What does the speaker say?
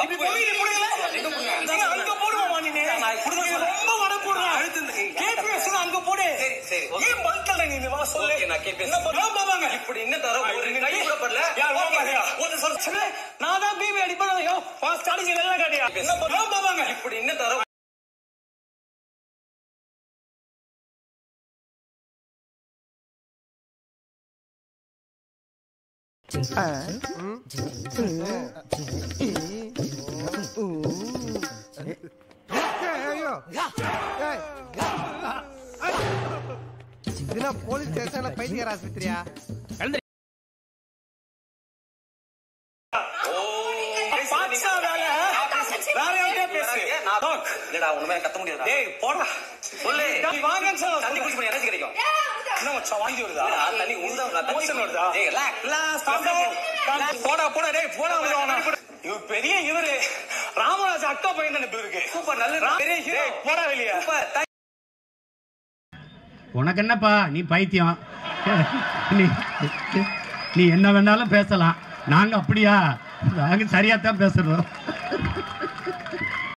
அப்படி போய் நீ புடுங்கல? நீங்க அங்க போடுவோமா நீனு? நீ ரொம்ப வட போடுற. KPS ல அங்க போடு. சரி, சரி, ஓகே. ஏன் பல்கல்ல நீ வா சொல்லு. ஓகே, நான் KPS. என்ன பண்ண போவாங்க? இப்படி என்ன தர ஒரு கை கூட படல யார் வா பாரியா? ஒரு சொல் சொல்லு. நான் தான் பிபி அடிப்பேன் ஐயோ ஃபாஸ்ட் அடிச்சு நல்லா காட்டியா என்ன பண்ண போவாங்க இப்படி என்ன தர ஐயோ ஏய். இதுனா போலீஸ் ஸ்டேஷன்ல பைத்தியர் ஆஸ்பத்திரியா பாட்ஷா வேலை வேற யார்கிட்டயா பேசு நான் Talk. இல்லடா உண்மையா கத்த முடியாது டேய் போடா சொல்லு நீ வாங்கன்னு சொல்ல தண்ணி குடிச்சு எனர்ஜி கிடைக்கும் என்ன மச்சான் வாந்தி வருதா இல்லடா, தண்ணி உழுதா தண்ணி மோசன் வருதா டேய் relax. Relax, calm down. Calm down. போடா போடா டேய் போடா அவன இவர் பெரிய இவரு ராமராஜ் அக்கா பையன் தானே இருக்கு சூப்பர் நல்ல பெரிய ஹீரோ டேய் போடா வெளிய சூப்பர் உனக்கு என்னப்பா நீ பைத்தியம் நீ நீ என்ன வேணாலும் பேசலாம் நாங்க அப்படியா நாங்க சரியா தான் பேசுறோம்